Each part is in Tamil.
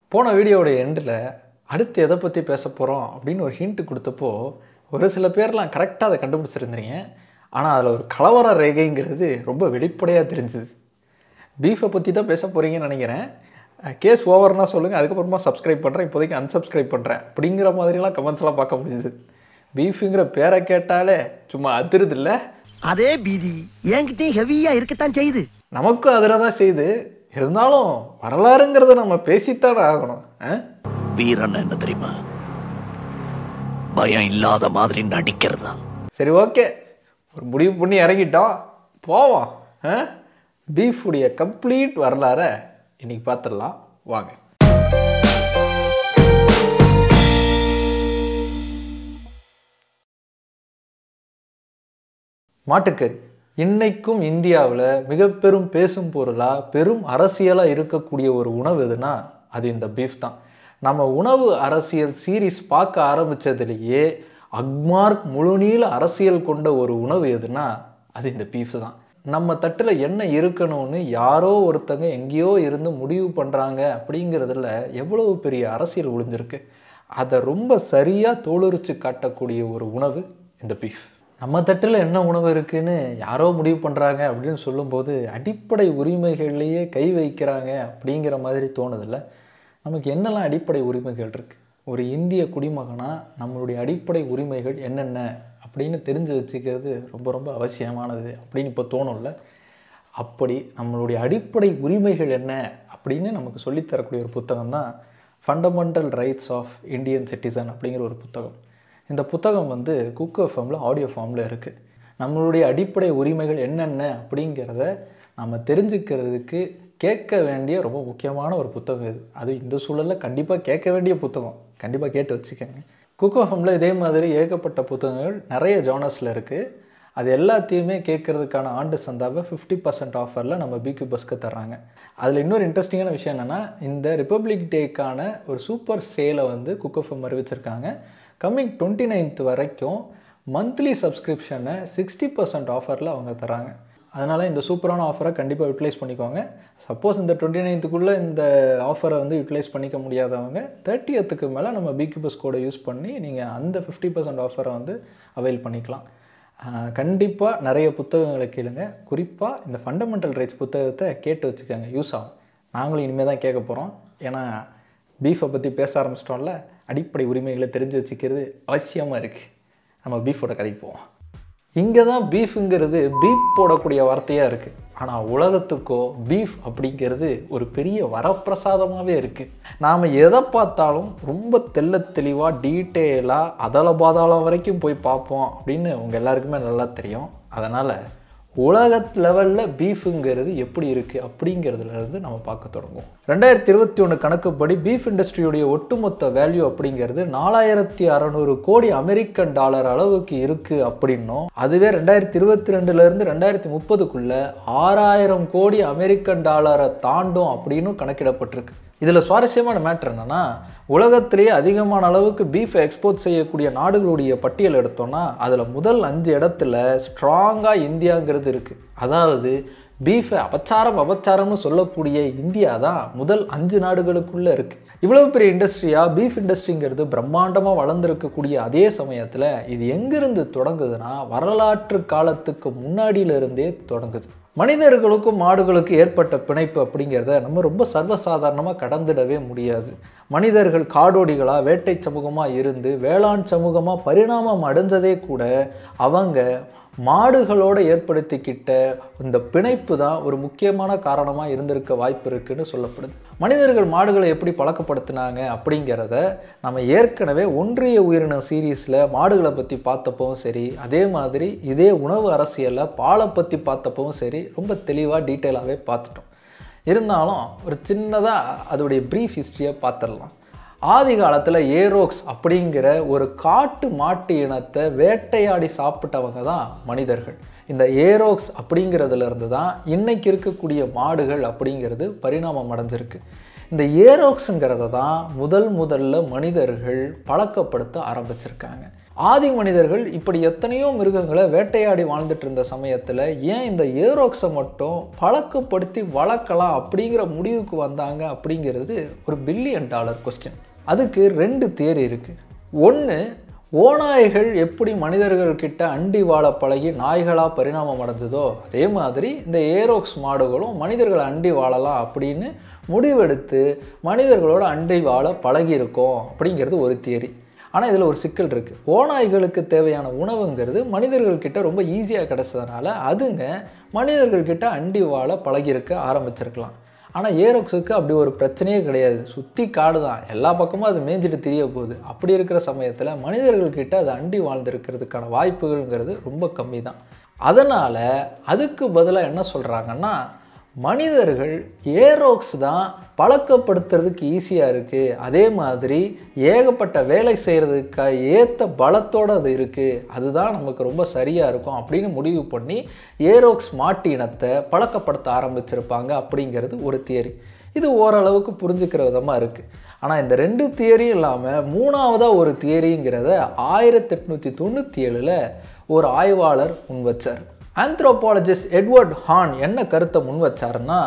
போன வீடியோவோட எண்டில் அடுத்து எதை பற்றி பேச போகிறோம் அப்படின்னு ஒரு ஹிண்ட் கொடுத்தப்போ ஒரு சில பேர்லாம் கரெக்டாக அதை கண்டுபிடிச்சிருந்தீங்க ஆனால் அதில் ஒரு கலவர ரேகைங்கிறது ரொம்ப வெளிப்படையாக தெரிஞ்சுது பீஃபை பற்றி தான் பேச போகிறீங்கன்னு நினைக்கிறேன் கேஸ் ஓவர்னா சொல்லுங்கள் அதுக்கப்புறமா சப்ஸ்கிரைப் பண்ணுறேன் இப்போதைக்கு unsubscribe பண்ணுறேன் அப்படிங்கிற மாதிரிலாம் கமெண்ட்ஸ்லாம் பார்க்க முடியுது பீஃபுங்கிற பேரை கேட்டாலே சும்மா அதிருது இல்லை அதே பீதி என்கிட்டயும் ஹெவியா இருக்கத்தான் செய்யுது நமக்கும் அதில் தான் செய்யுது இருந்தாலும் வரலாறுங்கிறத நம்ம பேசித்தானே ஆகணும் ஆ வீரன் என்ன தெரியுமா பயம் இல்லாத மாதிரி நடிக்கிறதா சரி ஓகே ஒரு முடிவு பண்ணி இறங்கிட்டோம் போவோம் ஆ பீஃபுடைய கம்ப்ளீட் வரலாறை இன்னைக்கு பார்த்துடலாம் வாங்க மாட்டுக்கறி இன்னைக்கும் இந்தியாவில் மிக பெரும் பேசும் பொருளாக பெரும் அரசியலாக இருக்கக்கூடிய ஒரு உணவு எதுனா அது இந்த பீஃப் தான் நம்ம உணவு அரசியல் சீரீஸ் பார்க்க ஆரம்பித்ததுலேயே அக்மார்க் முழுநீள அரசியல் கொண்ட ஒரு உணவு எதுனா அது இந்த பீஃப் தான் நம்ம தட்டில் என்ன இருக்கணும்னு யாரோ ஒருத்தங்க எங்கேயோ இருந்து முடிவு பண்ணுறாங்க அப்படிங்கிறதுல எவ்வளவு பெரிய அரசியல் ஒளிஞ்சிருக்கு அதை ரொம்ப சரியாக தோலுரிச்சு காட்டக்கூடிய ஒரு உணவு இந்த பீஃப் நம்ம தட்டில் என்ன உணவு இருக்குன்னு யாரோ முடிவு பண்ணுறாங்க அப்படின்னு சொல்லும்போது அடிப்படை உரிமைகள்லேயே கை வைக்கிறாங்க அப்படிங்கிற மாதிரி தோணுதில்ல நமக்கு என்னெல்லாம் அடிப்படை உரிமைகள் இருக்குது ஒரு இந்திய குடிமகனாக நம்மளுடைய அடிப்படை உரிமைகள் என்னென்ன அப்படின்னு தெரிஞ்சு வச்சுக்கிறது ரொம்ப ரொம்ப அவசியமானது அப்படின்னு இப்போ தோணும்ல அப்படி நம்மளுடைய அடிப்படை உரிமைகள் என்ன அப்படின்னு நமக்கு சொல்லித்தரக்கூடிய ஒரு புத்தகம் தான் fundamental rights of Indian citizen அப்படிங்கிற ஒரு புத்தகம் இந்த புத்தகம் வந்து குக்கோ ஃபார்மில் ஆடியோ ஃபார்மில் இருக்குது நம்மளுடைய அடிப்படை உரிமைகள் என்னென்ன அப்படிங்கிறத நம்ம தெரிஞ்சுக்கிறதுக்கு கேட்க வேண்டிய ரொம்ப முக்கியமான ஒரு புத்தகம் இது அது இந்த சூழலில் கண்டிப்பாக கேட்க வேண்டிய புத்தகம் கண்டிப்பாக கேட்டு வச்சுக்கோங்க குக்கோ ஃபார்மில் இதே மாதிரி ஏகப்பட்ட புத்தகங்கள் நிறைய ஜானர்ஸில் இருக்குது அது எல்லாத்தையுமே கேட்குறதுக்கான ஆண்டு சந்தாவை ஃபிஃப்டி பர்சன்ட் ஆஃபரில் நம்ம பிக்யூ பஸ்க்கு தர்றாங்க அதில் இன்னொரு இன்ட்ரெஸ்டிங்கான விஷயம் என்னென்னா இந்த ரிப்பப்ளிக் டேக்கான ஒரு சூப்பர் சேலை வந்து குக்கோஃபம் அறிவிச்சிருக்காங்க கம்மிங் டுவெண்ட்டி நைன்த் வரைக்கும் மந்த்லி சப்ஸ்கிரிப்ஷனை சிக்ஸ்டி பர்சன்ட் ஆஃபரில் அவங்க தராங்க அதனால் இந்த சூப்பரான ஆஃபரை கண்டிப்பாக யூட்டிலைஸ் பண்ணிக்கோங்க சப்போஸ் இந்த டுவெண்ட்டி நைன்த்துக்குள்ளே இந்த ஆஃபரை வந்து யூட்டிலைஸ் பண்ணிக்க முடியாதவங்க தேர்ட்டியத்துக்கு மேலே நம்ம பிக்யூ பஸ் கோடை யூஸ் பண்ணி நீங்கள் அந்த ஃபிஃப்டி பர்சன்ட் ஆஃபரை வந்து அவைல் பண்ணிக்கலாம் கண்டிப்பாக நிறைய புத்தகங்களை கேளுங்க குறிப்பாக இந்த ஃபண்டமெண்டல் ரைட்ஸ் புத்தகத்தை கேட்டு வச்சுக்கோங்க யூஸ் ஆகும் நாங்களும் இனிமேல் தான் கேட்க போகிறோம் ஏன்னா பீஃபை பற்றி பேச ஆரம்பிச்சிட்டோம்ல அடிப்படை உரிமைகளை தெரிஞ்சு வச்சுக்கிறது அவசியமாக இருக்குது நம்ம பீஃபோட கதைக்கு போவோம் இங்கே தான் பீஃபுங்கிறது பீப் போடக்கூடிய வார்த்தையாக இருக்குது ஆனால் உலகத்துக்கோ பீஃப் அப்படிங்கிறது ஒரு பெரிய வரப்பிரசாதமாகவே இருக்குது நாம் எதை பார்த்தாலும் ரொம்ப தெள்ள தெளிவாக டீட்டெயிலாக அதல பாதாளம் வரைக்கும் போய் பார்ப்போம் அப்படின்னு உங்கள் எல்லாருக்குமே நல்லா தெரியும் அதனால் உலக லெவலில் பீஃபுங்கிறது எப்படி இருக்குது அப்படிங்கிறதுலேருந்து நம்ம பார்க்க தொடங்குவோம் ரெண்டாயிரத்தி இருபத்தி ஒன்று கணக்குப்படி பீஃப் இண்டஸ்ட்ரியுடைய ஒட்டுமொத்த வேல்யூ அப்படிங்கிறது நாலாயிரத்தி அறநூறு கோடி அமெரிக்கன் டாலர் அளவுக்கு இருக்குது அப்படின்னும் அதுவே ரெண்டாயிரத்தி இருபத்தி ரெண்டுலேருந்து ரெண்டாயிரத்தி முப்பதுக்குள்ளே ஆறாயிரம் கோடி அமெரிக்கன் டாலரை தாண்டும் அப்படின்னும் கணக்கிடப்பட்டிருக்கு இதில் சுவாரஸ்யமான மேட்ரு என்னென்னா உலகத்திலேயே அதிகமான அளவுக்கு பீஃபை எக்ஸ்போர்ட் செய்யக்கூடிய நாடுகளுடைய பட்டியல் எடுத்தோம்னா அதில் முதல் அஞ்சு இடத்துல ஸ்ட்ராங்காக இந்தியாங்கிறது இருக்குது அதாவது பீஃபை அபச்சாரம் அபச்சாரம்னு சொல்லக்கூடிய இந்தியா தான் முதல் அஞ்சு நாடுகளுக்குள்ளே இருக்குது இவ்வளவு பெரிய இண்டஸ்ட்ரியாக பீஃப் இண்டஸ்ட்ரிங்கிறது பிரம்மாண்டமாக வளர்ந்துருக்கக்கூடிய அதே சமயத்தில் இது எங்கிருந்து தொடங்குதுன்னா வரலாற்று காலத்துக்கு முன்னாடியிலிருந்தே தொடங்குது மனிதர்களுக்கும் மாடுகளுக்கும் ஏற்பட்ட பிணைப்பு அப்படிங்கிறத நம்ம ரொம்ப சர்வசாதாரணமாக கடந்துடவே முடியாது மனிதர்கள் காடோடிகளாக வேட்டை சமூகமாக இருந்து வேளாண் சமூகமாக பரிணாமம் அடைஞ்சதே கூட அவங்க மாடுகளோடு ஏற்படுத்திக்கிட்ட இந்த பிணைப்பு தான் ஒரு முக்கியமான காரணமாக இருந்திருக்க வாய்ப்பு இருக்குன்னு சொல்லப்படுது மனிதர்கள் மாடுகளை எப்படி பழக்கப்படுத்தினாங்க அப்படிங்கிறத நம்ம ஏற்கனவே ஒன்றிய உயிரின சீரீஸில் மாடுகளை பற்றி பார்த்தப்பவும் சரி அதே மாதிரி இதே உணவு அரசியலில் பாலை பற்றி பார்த்தப்பவும் சரி ரொம்ப தெளிவாக டீட்டெயிலாகவே பார்த்துட்டோம் இருந்தாலும் ஒரு சின்னதாக அதோடைய ப்ரீஃப் ஹிஸ்ட்ரியை பார்த்துடலாம் ஆதி காலத்தில் ஏரோக்ஸ் அப்படிங்கிற ஒரு காட்டு மாட்டு இனத்தை வேட்டையாடி சாப்பிட்டவங்க தான் மனிதர்கள் இந்த ஏரோக்ஸ் அப்படிங்கிறதுல இருந்து தான் இன்னைக்கு இருக்கக்கூடிய மாடுகள் அப்படிங்கிறது பரிணாமம் அடைஞ்சிருக்கு இந்த ஏரோக்ஸுங்கிறத தான் முதல் முதல்ல மனிதர்கள் பழக்கப்படுத்த ஆரம்பிச்சிருக்காங்க ஆதி மனிதர்கள் இப்படி எத்தனையோ மிருகங்களை வேட்டையாடி வாழ்ந்துட்டு இருந்த சமயத்தில் ஏன் இந்த ஏரோக்ஸை மட்டும் பழக்கப்படுத்தி வளர்க்கலாம் அப்படிங்கிற முடிவுக்கு வந்தாங்க அப்படிங்கிறது ஒரு பில்லியன் டாலர் கொஸ்டின் அதுக்கு ரெண்டு தேரி இருக்குது ஒன்று ஓநாய்கள் எப்படி மனிதர்கள் கிட்ட அண்டி வாழ பழகி நாய்களாக பரிணாமம் அடைஞ்சதோ அதே மாதிரி இந்த ஏரோக்ஸ் மாடுகளும் மனிதர்களை அண்டி வாழலாம் அப்படின்னு முடிவெடுத்து மனிதர்களோட அண்டி வாழ பழகி இருக்கோம் அப்படிங்கிறது ஒரு தியரி ஆனால் இதில் ஒரு சிக்கல் இருக்குது ஓநாய்களுக்கு தேவையான உணவுங்கிறது மனிதர்கள்கிட்ட ரொம்ப ஈஸியாக கிடைச்சதுனால அதுங்க மனிதர்கள்கிட்ட அண்டி வாழ பழகியிருக்க ஆரம்பிச்சிருக்கலாம் ஆனால் ஏரோக்ஸுக்கு அப்படி ஒரு பிரச்சனையே கிடையாது சுற்றி காடு தான் எல்லா பக்கமும் அது மேய்ஞ்சிட்டு தெரிய போகுது அப்படி இருக்கிற சமயத்தில் மனிதர்கள்கிட்ட அது அண்டி வாழ்ந்திருக்கிறதுக்கான வாய்ப்புகள்ங்கிறது ரொம்ப கம்மி தான் அதனால் அதுக்கு பதிலாக என்ன சொல்கிறாங்கன்னா மனிதர்கள் ஏரோக்ஸ் தான் பழக்கப்படுத்துறதுக்கு ஈஸியாக இருக்குது அதே மாதிரி ஏகப்பட்ட வேலை செய்கிறதுக்கு ஏற்ற பலத்தோடு அது இருக்குது அதுதான் நமக்கு ரொம்ப சரியாக இருக்கும் அப்படின்னு முடிவு பண்ணி ஏரோக்ஸ் மாட்டு இனத்தை பழக்கப்படுத்த ஆரம்பிச்சிருப்பாங்க அப்படிங்கிறது ஒரு தியரி இது ஓரளவுக்கு புரிஞ்சுக்கிற விதமாக இருக்குது ஆனால் இந்த ரெண்டு தியரியும் இல்லாமல் மூணாவதாக ஒரு தியரிங்கிறத ஆயிரத்தி எட்நூற்றி தொண்ணூற்றி ஏழில் ஒரு ஆய்வாளர் முன் வச்சார் ஆந்த்ரோபாலஜிஸ்ட் எட்வர்ட் ஹான் என்ன கருத்தை முன் வச்சாருன்னா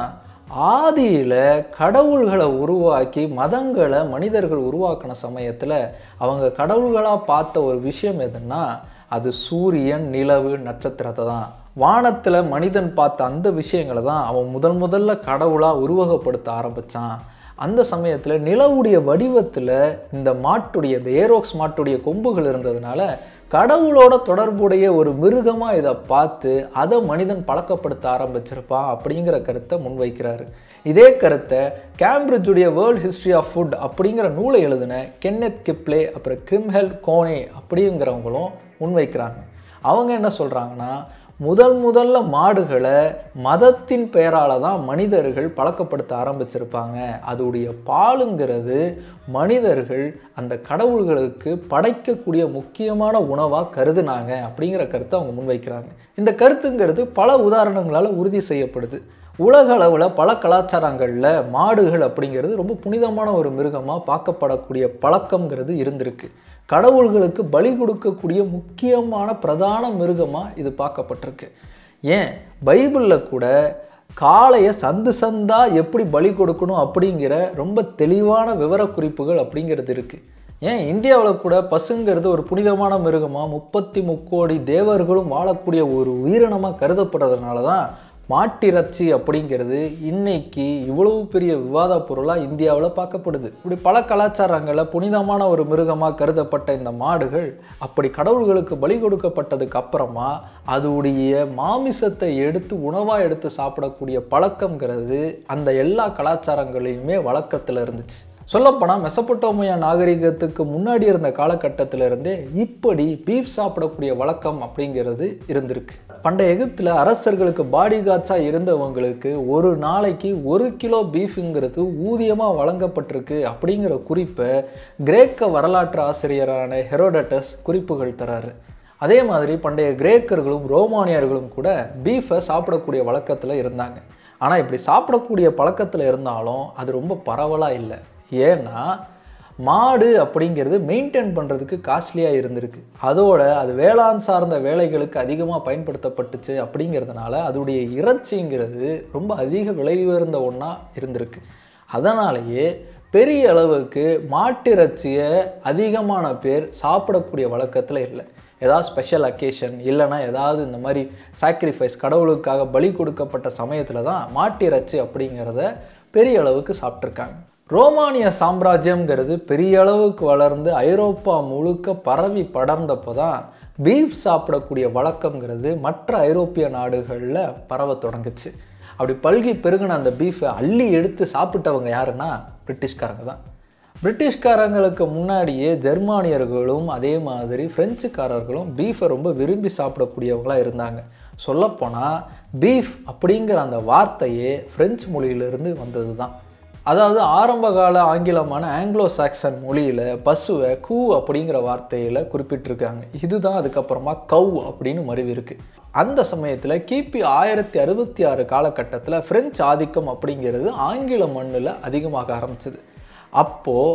ஆதியில் கடவுள்களை உருவாக்கி மதங்களை மனிதர்கள் உருவாக்கின சமயத்தில் அவங்க கடவுள்களாக பார்த்த ஒரு விஷயம் எதுன்னா அது சூரியன் நிலவு நட்சத்திரத்தை தான் வானத்தில் மனிதன் பார்த்த அந்த விஷயங்களை தான் அவன் முதல் முதல்ல கடவுளாக உருவகப்படுத்த ஆரம்பித்தான் அந்த சமயத்தில் நிலவுடைய வடிவத்தில் இந்த மாட்டுடைய இந்த ஏரோக்ஸ் மாட்டுடைய கொம்புகள் இருந்ததுனால கடவுளோட தொடர்புடைய ஒரு மிருகமாக இதை பார்த்து அதை மனிதன் பழக்கப்படுத்த ஆரம்பிச்சிருப்பான் அப்படிங்கிற கருத்தை முன்வைக்கிறாரு இதே கருத்தை கேம்பிரிட்ஜுடைய வேர்ல்ட் ஹிஸ்ட்ரி ஆஃப் ஃபுட் அப்படிங்கிற நூலை எழுதின கென்னெத் கிப்ளே அப்புறம் கிரிம்ஹெல் கோனே அப்படிங்கிறவங்களும் முன்வைக்கிறாங்க அவங்க என்ன சொல்கிறாங்கன்னா முதல் முதல்ல மாடுகளை மதத்தின் பெயரால் தான் மனிதர்கள் பழக்கப்படுத்த ஆரம்பிச்சிருப்பாங்க அதோடைய பாலுங்கிறது மனிதர்கள் அந்த கடவுள்களுக்கு படைக்கக்கூடிய முக்கியமான உணவாக கருதுனாங்க அப்படிங்கிற கருத்தை அவங்க முன்வைக்கிறாங்க இந்த கருத்துங்கிறது பல உதாரணங்களால் உறுதி செய்யப்படுது உலக அளவில் பல கலாச்சாரங்களில் மாடுகள் அப்படிங்கிறது ரொம்ப புனிதமான ஒரு மிருகமாக பார்க்கப்படக்கூடிய பழக்கங்கிறது இருந்திருக்கு கடவுள்களுக்கு பலி கொடுக்கக்கூடிய முக்கியமான பிரதான மிருகமாக இது பார்க்கப்பட்டிருக்கு ஏன் பைபிளில் கூட காளையை சந்து சந்தா எப்படி பலி கொடுக்கணும் அப்படிங்கிற ரொம்ப தெளிவான விவரக்குறிப்புகள் அப்படிங்கிறது இருக்குது ஏன் இந்தியாவில் கூட பசுங்கிறது ஒரு புனிதமான மிருகமாக முப்பத்தி முக்கோடி தேவர்களும் வாழக்கூடிய ஒரு உயிரினமாக கருதப்படுறதுனால தான் மாட்டிறைச்சி அப்படிங்கிறது இன்னைக்கு இவ்வளவு பெரிய விவாத பொருளாக இந்தியாவில் பார்க்கப்படுது இப்படி பல கலாச்சாரங்களில் புனிதமான ஒரு மிருகமாக கருதப்பட்ட இந்த மாடுகள் அப்படி கடவுள்களுக்கு பலி கொடுக்கப்பட்டதுக்கு அப்புறமா அதோடைய மாமிசத்தை எடுத்து உணவாக எடுத்து சாப்பிடக்கூடிய பழக்கங்கிறது அந்த எல்லா கலாச்சாரங்களையுமே வழக்கத்தில் இருந்துச்சு சொல்லப்போனால் மெசப்பட்டோமியா நாகரிகத்துக்கு முன்னாடி இருந்த காலகட்டத்தில இருந்தே இப்படி பீஃப் சாப்பிடக்கூடிய வழக்கம் அப்படிங்கிறது இருந்திருக்கு பண்டைய எகிப்தில் அரசர்களுக்கு பாடி கார்ட்ஸாக இருந்தவங்களுக்கு ஒரு நாளைக்கு ஒரு கிலோ பீஃபுங்கிறது ஊதியமாக வழங்கப்பட்டிருக்கு அப்படிங்கிற குறிப்பை கிரேக்க வரலாற்று ஆசிரியரான ஹெரோடட்டஸ் குறிப்புகள் தராரு அதே மாதிரி பண்டைய கிரேக்கர்களும் ரோமானியர்களும் கூட பீஃபை சாப்பிடக்கூடிய வழக்கத்தில் இருந்தாங்க ஆனால் இப்படி சாப்பிடக்கூடிய பழக்கத்தில் இருந்தாலும் அது ரொம்ப பரவலாக இல்லை ஏன்னா மாடு அப்படிங்கிறது மெயின்டைன் பண்ணுறதுக்கு காஸ்ட்லியாக இருந்திருக்கு அதோட அது வேளாண் சார்ந்த வேலைகளுக்கு அதிகமாக பயன்படுத்தப்பட்டுச்சு அப்படிங்கிறதுனால அதோடைய இறைச்சிங்கிறது ரொம்ப அதிக விலை உயர்ந்த ஒன்றா இருந்திருக்கு அதனாலேயே பெரிய அளவுக்கு மாட்டிறைச்சியை அதிகமான பேர் சாப்பிடக்கூடிய வழக்கத்தில் இல்லை ஏதாவது ஸ்பெஷல் அக்கேஷன் இல்லைன்னா ஏதாவது இந்த மாதிரி சாக்ரிஃபைஸ் கடவுளுக்காக பலி கொடுக்கப்பட்ட சமயத்தில் தான் மாட்டிறைச்சி அப்படிங்கிறத பெரிய அளவுக்கு சாப்பிட்ருக்காங்க ரோமானிய சாம்ராஜ்யம்ங்கிறது பெரிய அளவுக்கு வளர்ந்து ஐரோப்பா முழுக்க பரவி படர்ந்தப்போ தான் பீஃப் சாப்பிடக்கூடிய வழக்கங்கிறது மற்ற ஐரோப்பிய நாடுகளில் பரவ தொடங்குச்சு அப்படி பல்கி பெருகின அந்த பீஃபை அள்ளி எடுத்து சாப்பிட்டவங்க யாருன்னா பிரிட்டிஷ்காரங்க தான் பிரிட்டிஷ்காரங்களுக்கு முன்னாடியே ஜெர்மானியர்களும் அதே மாதிரி பிரெஞ்சுக்காரர்களும் பீஃபை ரொம்ப விரும்பி சாப்பிடக்கூடியவங்களாக இருந்தாங்க சொல்லப்போனால் பீஃப் அப்படிங்கிற அந்த வார்த்தையே பிரெஞ்சு மொழியிலிருந்து வந்தது தான் அதாவது ஆரம்பகால ஆங்கிலமான ஆங்கிலோ சாக்சன் மொழியில் பசுவை கூ அப்படிங்கிற வார்த்தையில் குறிப்பிட்டிருக்காங்க இதுதான் அதுக்கப்புறமா கவ் அப்படின்னு மருவி இருக்கு அந்த சமயத்தில் கிபி ஆயிரத்தி அறுபத்தி ஆறு காலகட்டத்தில் பிரெஞ்சு ஆதிக்கம் அப்படிங்கிறது ஆங்கில மண்ணில் அதிகமாக ஆரம்பிச்சது அப்போது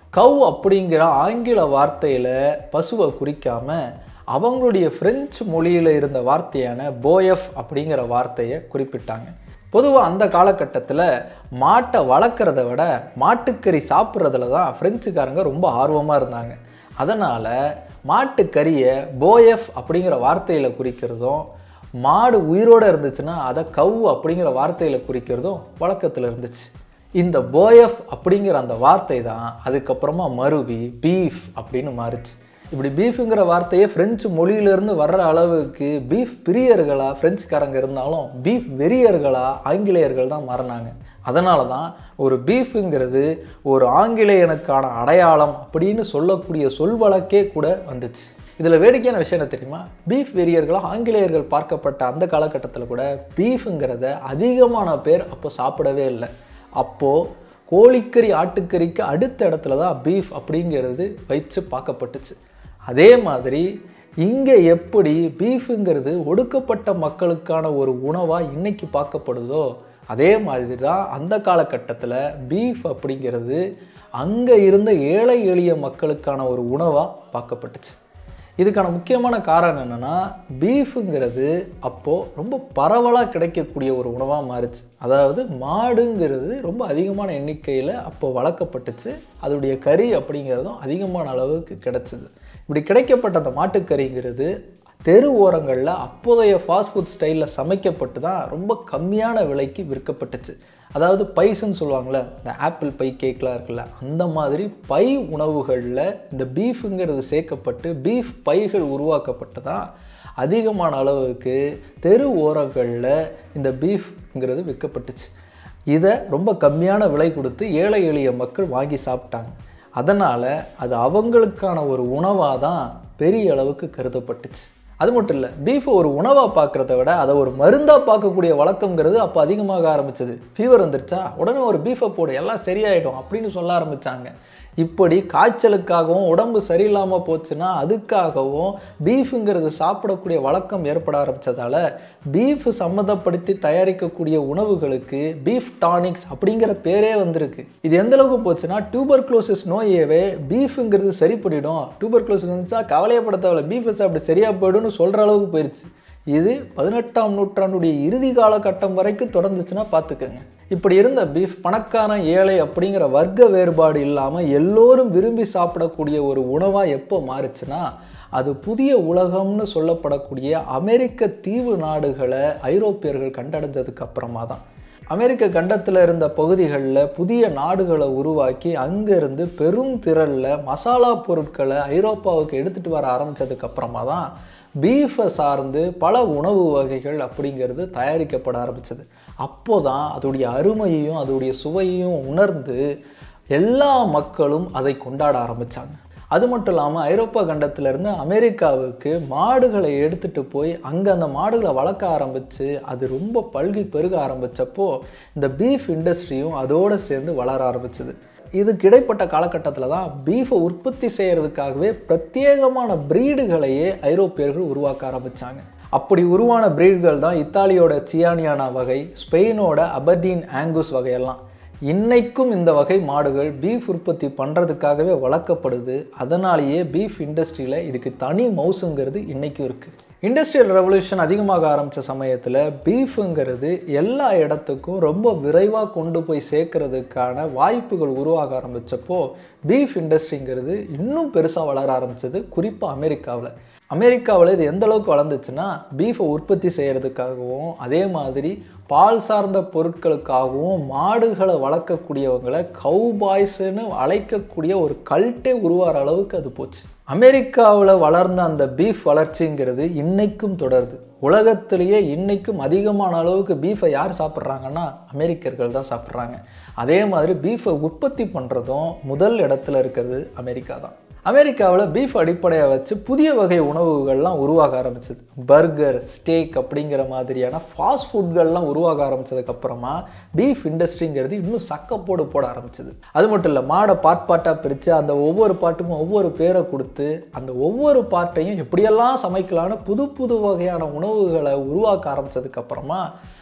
கவ் அப்படிங்கிற ஆங்கில வார்த்தையில் பசுவை குறிக்காம அவங்களுடைய பிரெஞ்சு மொழியில் இருந்த வார்த்தையான போயஃப் அப்படிங்கிற வார்த்தையை குறிப்பிட்டாங்க பொதுவாக அந்த காலகட்டத்தில் மாட்டை வளர்க்குறத விட மாட்டுக்கறி சாப்பிட்றதுல தான் ஃப்ரெஞ்சுக்காரங்க ரொம்ப ஆர்வமாக இருந்தாங்க அதனால் மாட்டுக்கறியை போயஃப் அப்படிங்கிற வார்த்தையில் குறிக்கிறதும் மாடு உயிரோடு இருந்துச்சுன்னா அதை கவ் அப்படிங்கிற வார்த்தையில் குறிக்கிறதும் வழக்கத்தில் இருந்துச்சு இந்த போயஃப் அப்படிங்கிற அந்த வார்த்தை தான் அதுக்கப்புறமா மருவி பீஃப் அப்படின்னு மாறுச்சு இப்படி பீஃபுங்கிற வார்த்தையே ஃப்ரெஞ்சு மொழியிலேருந்து வர்ற அளவுக்கு பீஃப் பிரியர்களாக ஃப்ரெஞ்சுக்காரங்க இருந்தாலும் பீஃப் வெறியர்களாக ஆங்கிலேயர்கள் தான் மாறினாங்க அதனால தான் ஒரு பீஃபுங்கிறது ஒரு ஆங்கிலேயனுக்கான அடையாளம் அப்படின்னு சொல்லக்கூடிய சொல் வழக்கே கூட வந்துச்சு இதில் வேடிக்கையான விஷயம் என்ன தெரியுமா பீஃப் வெறியர்களாக ஆங்கிலேயர்கள் பார்க்கப்பட்ட அந்த காலகட்டத்தில் கூட பீஃபுங்கிறத அதிகமான பேர் அப்போ சாப்பிடவே இல்லை அப்போது கோழிக்கறி ஆட்டுக்கறிக்கு அடுத்த இடத்துல தான் பீஃப் அப்படிங்கிறது வச்சு பார்க்கப்பட்டுச்சு அதே மாதிரி இங்கே எப்படி பீஃபுங்கிறது ஒடுக்கப்பட்ட மக்களுக்கான ஒரு உணவாக இன்னைக்கு பார்க்கப்படுதோ அதே மாதிரி தான் அந்த காலகட்டத்தில் பீஃப் அப்படிங்கிறது அங்கே இருந்த ஏழை எளிய மக்களுக்கான ஒரு உணவாக பார்க்கப்பட்டுச்சு இதுக்கான முக்கியமான காரணம் என்னென்னா பீஃபுங்கிறது அப்போது ரொம்ப பரவலாக கிடைக்கக்கூடிய ஒரு உணவாக மாறுச்சு அதாவது மாடுங்கிறது ரொம்ப அதிகமான எண்ணிக்கையில் அப்போது வளர்க்கப்பட்டுச்சு அதோடைய கறி அப்படிங்கிறதும் அதிகமான அளவுக்கு கிடைச்சிது இப்படி கிடைக்கப்பட்ட அந்த மாட்டுக்கறிங்கிறது தெரு ஓரங்களில் அப்போதைய ஃபாஸ்ட் ஃபுட் ஸ்டைலில் சமைக்கப்பட்டு தான் ரொம்ப கம்மியான விலைக்கு விற்கப்பட்டுச்சு அதாவது பைஸ்ன்னு சொல்லுவாங்கள்ல இந்த ஆப்பிள் பை கேக்லாம் இருக்குல்ல அந்த மாதிரி பை உணவுகளில் இந்த பீஃபுங்கிறது சேர்க்கப்பட்டு பீஃப் பைகள் உருவாக்கப்பட்டு தான் அதிகமான அளவுக்கு தெரு ஓரங்களில் இந்த பீஃப்ங்கிறது விற்கப்பட்டுச்சு இதை ரொம்ப கம்மியான விலை கொடுத்து ஏழை எளிய மக்கள் வாங்கி சாப்பிட்டாங்க அதனால் அது அவங்களுக்கான ஒரு உணவாக தான் பெரிய அளவுக்கு கருதப்பட்டுச்சு அது மட்டும் இல்லை பீஃபை ஒரு உணவாக பார்க்குறத விட அதை ஒரு மருந்தாக பார்க்கக்கூடிய வழக்கங்கிறது அப்போ அதிகமாக ஆரம்பிச்சது ஃபீவர் வந்துருச்சா உடனே ஒரு பீஃபை போடு எல்லாம் சரியாயிடும் அப்படின்னு சொல்ல ஆரம்பித்தாங்க இப்படி காய்ச்சலுக்காகவும் உடம்பு சரியில்லாமல் போச்சுன்னா அதுக்காகவும் பீஃபுங்கிறது சாப்பிடக்கூடிய வழக்கம் ஏற்பட ஆரம்பித்ததால் பீஃப் சம்மந்தப்படுத்தி தயாரிக்கக்கூடிய உணவுகளுக்கு பீஃப் டானிக்ஸ் அப்படிங்கிற பேரே வந்திருக்கு இது எந்த அளவுக்கு போச்சுன்னா டியூபர் க்ளோசிஸ் நோயவே பீஃபுங்கிறது சரி பண்ணிடும் டியூபர் க்ளோசிஸ் வந்துச்சா கவலையப்பட தேவையில்ல பீஃபை சாப்பிட்டு சரியாக போயிடும்னு சொல்கிற அளவுக்கு போயிடுச்சு இது பதினெட்டாம் நூற்றாண்டுடைய இறுதி காலகட்டம் வரைக்கும் தொடர்ந்துச்சுன்னா பார்த்துக்கோங்க இப்படி இருந்த பீஃப் பணக்காரன் ஏழை அப்படிங்கிற வர்க்க வேறுபாடு இல்லாமல் எல்லோரும் விரும்பி சாப்பிடக்கூடிய ஒரு உணவாக எப்போ மாறுச்சுன்னா அது புதிய உலகம்னு சொல்லப்படக்கூடிய அமெரிக்க தீவு நாடுகளை ஐரோப்பியர்கள் கண்டடைஞ்சதுக்கு அப்புறமா தான் அமெரிக்க கண்டத்தில் இருந்த பகுதிகளில் புதிய நாடுகளை உருவாக்கி அங்கேருந்து பெரும் திரளில் மசாலா பொருட்களை ஐரோப்பாவுக்கு எடுத்துகிட்டு வர ஆரம்பித்ததுக்கு அப்புறமா தான் பீஃபை சார்ந்து பல உணவு வகைகள் அப்படிங்கிறது தயாரிக்கப்பட ஆரம்பிச்சது அப்போ தான் அதோடைய அருமையையும் அதோடைய சுவையையும் உணர்ந்து எல்லா மக்களும் அதை கொண்டாட ஆரம்பித்தாங்க அது மட்டும் இல்லாமல் ஐரோப்பா கண்டத்திலேருந்து அமெரிக்காவுக்கு மாடுகளை எடுத்துகிட்டு போய் அங்கே அந்த மாடுகளை வளர்க்க ஆரம்பித்து அது ரொம்ப பல்கி பெருக ஆரம்பித்தப்போ இந்த பீஃப் இண்டஸ்ட்ரியும் அதோடு சேர்ந்து வளர ஆரம்பிச்சது இதுக்கு இடைப்பட்ட காலகட்டத்தில் தான் பீஃபை உற்பத்தி செய்கிறதுக்காகவே பிரத்யேகமான ப்ரீடுகளையே ஐரோப்பியர்கள் உருவாக்க ஆரம்பித்தாங்க அப்படி உருவான ப்ரீடுகள் தான் இத்தாலியோட சியானியானா வகை ஸ்பெயினோட அபர்டீன் ஆங்கூஸ் வகையெல்லாம் இன்னைக்கும் இந்த வகை மாடுகள் பீஃப் உற்பத்தி பண்ணுறதுக்காகவே வளர்க்கப்படுது அதனாலேயே பீஃப் இண்டஸ்ட்ரியில் இதுக்கு தனி மவுசுங்கிறது இன்றைக்கும் இருக்குது இண்டஸ்ட்ரியல் ரெவல்யூஷன் அதிகமாக ஆரம்பித்த சமயத்தில் பீஃபுங்கிறது எல்லா இடத்துக்கும் ரொம்ப விரைவாக கொண்டு போய் சேர்க்கறதுக்கான வாய்ப்புகள் உருவாக ஆரம்பித்தப்போ பீஃப் இண்டஸ்ட்ரிங்கிறது இன்னும் பெருசாக வளர ஆரம்பித்தது குறிப்பாக அமெரிக்காவில் அமெரிக்காவில் இது எந்த அளவுக்கு வளர்ந்துச்சுன்னா பீஃபை உற்பத்தி செய்கிறதுக்காகவும் அதே மாதிரி பால் சார்ந்த பொருட்களுக்காகவும் மாடுகளை வளர்க்கக்கூடியவங்களை கவுபாய்ஸ்னு அழைக்கக்கூடிய ஒரு கல்ட்டே உருவாகிற அளவுக்கு அது போச்சு அமெரிக்காவில் வளர்ந்த அந்த பீஃப் வளர்ச்சிங்கிறது இன்னைக்கும் தொடருது உலகத்திலேயே இன்னைக்கும் அதிகமான அளவுக்கு பீஃபை யார் சாப்பிட்றாங்கன்னா அமெரிக்கர்கள் தான் சாப்பிட்றாங்க அதே மாதிரி பீஃபை உற்பத்தி பண்ணுறதும் முதல் இடத்துல இருக்கிறது அமெரிக்கா தான் அமெரிக்காவில் பீஃப் அடிப்படையாக வச்சு புதிய வகை உணவுகள்லாம் உருவாக ஆரம்பிச்சது பர்கர் ஸ்டேக் அப்படிங்கிற மாதிரியான ஃபாஸ்ட் ஃபுட்கள்லாம் உருவாக ஆரம்பித்ததுக்கப்புறமா பீஃப் இண்டஸ்ட்ரிங்கிறது இன்னும் சக்கப்போடு போட ஆரம்பிச்சது அது மட்டும் இல்லை மாடை பார்ட் பார்ட்டாக பிரித்து அந்த ஒவ்வொரு பாட்டுக்கும் ஒவ்வொரு பேரை கொடுத்து அந்த ஒவ்வொரு பார்ட்டையும் எப்படியெல்லாம் சமைக்கலான்னு புது புது வகையான உணவுகளை உருவாக்க ஆரம்பித்ததுக்கப்புறமா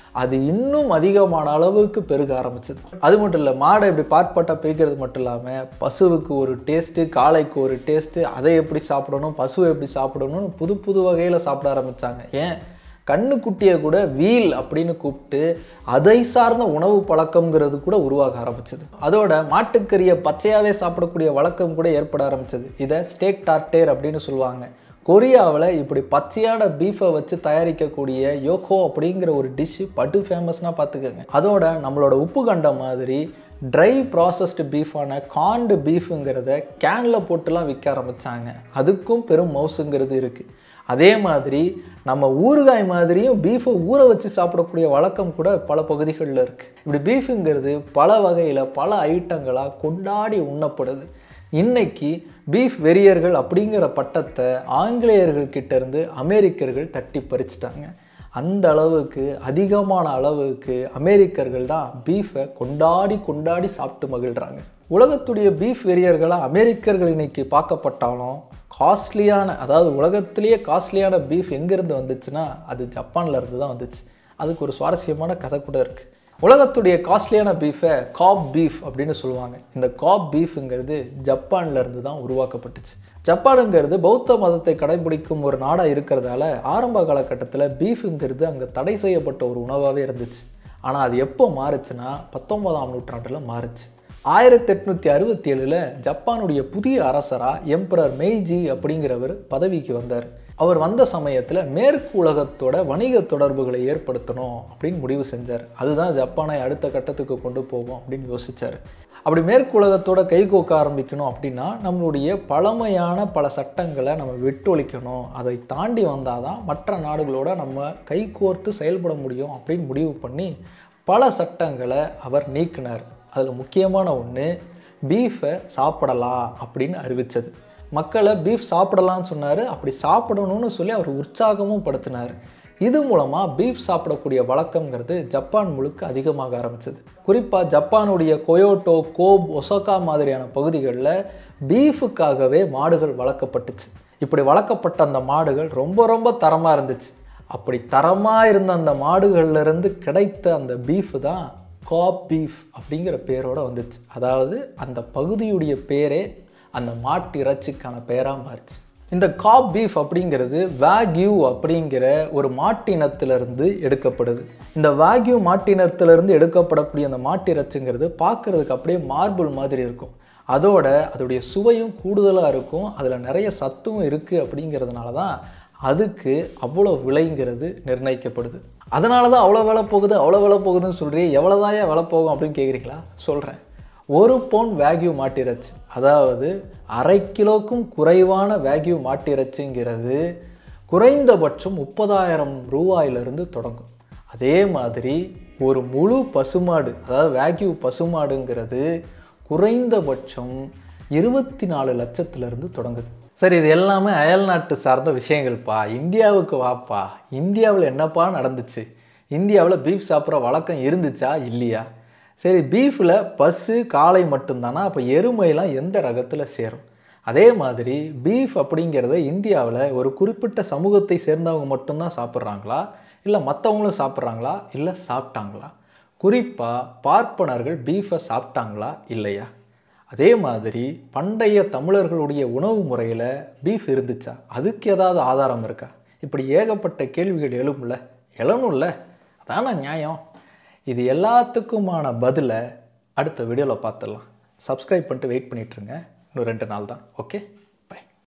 அது இன்னும் அதிகமான அளவுக்கு பெருக ஆரம்பிச்சது அது மட்டும் இல்லை மாடை இப்படி பார்ட்பாட்டாக பிரிக்கிறது மட்டும் இல்லாமல் பசுவுக்கு ஒரு டேஸ்ட்டு காளைக்கு ஒரு டேஸ்ட்டு அதை எப்படி சாப்பிடணும் பசுவை எப்படி சாப்பிடணும்னு புது புது வகையில் சாப்பிட ஆரம்பித்தாங்க ஏன் கண்ணுக்குட்டியை கூட வீல் அப்படின்னு கூப்பிட்டு அதை சார்ந்த உணவு பழக்கம்ங்கிறது கூட உருவாக ஆரம்பிச்சது அதோட மாட்டுக்கறியை பச்சையாகவே சாப்பிடக்கூடிய வழக்கம் கூட ஏற்பட ஆரம்பிச்சது இதை ஸ்டேக் டார்டேர் அப்படின்னு சொல்லுவாங்க கொரியாவில் இப்படி பச்சையான பீஃபை வச்சு தயாரிக்கக்கூடிய யோகோ அப்படிங்கிற ஒரு டிஷ்ஷு படு ஃபேமஸ்னால் பார்த்துக்கோங்க அதோட நம்மளோட உப்பு கண்ட மாதிரி ட்ரை ப்ராசஸ்டு பீஃபான காண்டு பீஃபுங்கிறத கேனில் போட்டுலாம் விற்க ஆரம்பித்தாங்க அதுக்கும் பெரும் மவுசுங்கிறது இருக்குது அதே மாதிரி நம்ம ஊறுகாய் மாதிரியும் பீஃபை ஊற வச்சு சாப்பிடக்கூடிய வழக்கம் கூட பல பகுதிகளில் இருக்குது இப்படி பீஃபுங்கிறது பல வகையில் பல ஐட்டங்களாக கொண்டாடி உண்ணப்படுது இன்னைக்கு பீஃப் வெறியர்கள் அப்படிங்கிற பட்டத்தை ஆங்கிலேயர்கள் கிட்ட இருந்து அமெரிக்கர்கள் தட்டி பறிச்சிட்டாங்க அந்த அளவுக்கு அதிகமான அளவுக்கு அமெரிக்கர்கள் தான் பீஃபை கொண்டாடி கொண்டாடி சாப்பிட்டு மகிழ்கிறாங்க உலகத்துடைய பீஃப் வெறியர்களாக அமெரிக்கர்கள் இன்னைக்கு பார்க்கப்பட்டாலும் காஸ்ட்லியான அதாவது உலகத்திலேயே காஸ்ட்லியான பீஃப் எங்கேருந்து வந்துச்சுன்னா அது ஜப்பான்ல இருந்து தான் வந்துச்சு அதுக்கு ஒரு சுவாரஸ்யமான கதை கூட இருக்குது உலகத்துடைய காஸ்ட்லியான பீஃபை காப் பீஃப் அப்படின்னு சொல்லுவாங்க இந்த காப் பீஃபுங்கிறது ஜப்பான்ல இருந்து தான் உருவாக்கப்பட்டுச்சு ஜப்பானுங்கிறது பௌத்த மதத்தை கடைபிடிக்கும் ஒரு நாடாக இருக்கிறதால ஆரம்ப காலகட்டத்தில் பீஃபுங்கிறது அங்கே தடை செய்யப்பட்ட ஒரு உணவாகவே இருந்துச்சு ஆனால் அது எப்போ மாறுச்சுன்னா பத்தொன்பதாம் நூற்றாண்டில் மாறுச்சு ஆயிரத்தி எட்நூற்றி அறுபத்தி ஏழில் ஜப்பானுடைய புதிய அரசராக எம்பரர் மெய்ஜி அப்படிங்கிறவர் பதவிக்கு வந்தார் அவர் வந்த சமயத்தில் மேற்கு உலகத்தோட வணிக தொடர்புகளை ஏற்படுத்தணும் அப்படின்னு முடிவு செஞ்சார் அதுதான் ஜப்பானை அடுத்த கட்டத்துக்கு கொண்டு போகும் அப்படின்னு யோசிச்சார் அப்படி மேற்கு உலகத்தோட கைகோக்க ஆரம்பிக்கணும் அப்படின்னா நம்மளுடைய பழமையான பல சட்டங்களை நம்ம விட்டொழிக்கணும் அதை தாண்டி வந்தால் தான் மற்ற நாடுகளோட நம்ம கைகோர்த்து செயல்பட முடியும் அப்படின்னு முடிவு பண்ணி பல சட்டங்களை அவர் நீக்கினார் அதில் முக்கியமான ஒன்று பீஃபை சாப்பிடலாம் அப்படின்னு அறிவித்தது மக்களை பீஃப் சாப்பிடலாம்னு சொன்னார் அப்படி சாப்பிடணும்னு சொல்லி அவர் உற்சாகமும் படுத்தினார் இது மூலமாக பீஃப் சாப்பிடக்கூடிய வழக்கங்கிறது ஜப்பான் முழுக்க அதிகமாக ஆரம்பிச்சது குறிப்பாக ஜப்பானுடைய கொயோட்டோ கோப் ஒசோகா மாதிரியான பகுதிகளில் பீஃபுக்காகவே மாடுகள் வளர்க்கப்பட்டுச்சு இப்படி வளர்க்கப்பட்ட அந்த மாடுகள் ரொம்ப ரொம்ப தரமாக இருந்துச்சு அப்படி தரமாக இருந்த அந்த மாடுகள்ல இருந்து கிடைத்த அந்த பீஃப் தான் காப் பீஃப் அப்படிங்கிற பேரோட வந்துச்சு அதாவது அந்த பகுதியுடைய பேரே அந்த மாட்டு இறைச்சிக்கான பெயராக மாறிச்சு இந்த காப் பீஃப் அப்படிங்கிறது வேக்யூ அப்படிங்கிற ஒரு மாட்டினத்திலிருந்து எடுக்கப்படுது இந்த வேக்யூ மாட்டினத்திலிருந்து எடுக்கப்படக்கூடிய அந்த மாட்டு இறைச்சிங்கிறது பார்க்குறதுக்கு அப்படியே மார்பிள் மாதிரி இருக்கும் அதோட அதோடைய சுவையும் கூடுதலாக இருக்கும் அதில் நிறைய சத்தும் இருக்குது அப்படிங்கிறதுனால தான் அதுக்கு அவ்வளோ விலைங்கிறது நிர்ணயிக்கப்படுது அதனால தான் அவ்வளோ விலை போகுது அவ்வளோ விலை போகுதுன்னு சொல்கிறீ எவ்வளோதாயா விலை போகும் அப்படின்னு கேட்குறீங்களா சொல்கிறேன் ஒரு பவுன் வேக்யூ மாட்டிறைச்சி அதாவது அரை கிலோக்கும் குறைவான வேக்யூ மாட்டிறைச்சிங்கிறது குறைந்தபட்சம் முப்பதாயிரம் ரூபாயிலிருந்து தொடங்கும் அதே மாதிரி ஒரு முழு பசுமாடு அதாவது வேக்யூ பசுமாடுங்கிறது குறைந்தபட்சம் இருபத்தி நாலு லட்சத்திலிருந்து தொடங்குது சரி இது எல்லாமே அயல்நாட்டு சார்ந்த விஷயங்கள்ப்பா இந்தியாவுக்கு வாப்பா இந்தியாவில் என்னப்பா நடந்துச்சு இந்தியாவில் பீஃப் சாப்பிட்ற வழக்கம் இருந்துச்சா இல்லையா சரி பீஃபில் பசு காளை மட்டும்தானா அப்போ எருமைலாம் எந்த ரகத்தில் சேரும் அதே மாதிரி பீஃப் அப்படிங்கிறத இந்தியாவில் ஒரு குறிப்பிட்ட சமூகத்தை சேர்ந்தவங்க மட்டும்தான் சாப்பிட்றாங்களா இல்லை மற்றவங்களும் சாப்பிட்றாங்களா இல்லை சாப்பிட்டாங்களா குறிப்பாக பார்ப்பனர்கள் பீஃபை சாப்பிட்டாங்களா இல்லையா அதே மாதிரி பண்டைய தமிழர்களுடைய உணவு முறையில் பீஃப் இருந்துச்சா அதுக்கு ஏதாவது ஆதாரம் இருக்கா இப்படி ஏகப்பட்ட கேள்விகள் எழும்ல எழணும்ல அதான நியாயம் இது எல்லாத்துக்குமான பதிலை அடுத்த வீடியோவில் பார்த்துடலாம் சப்ஸ்கிரைப் பண்ணிட்டு வெயிட் பண்ணிட்டுருங்க இன்னும் ரெண்டு நாள் தான் ஓகே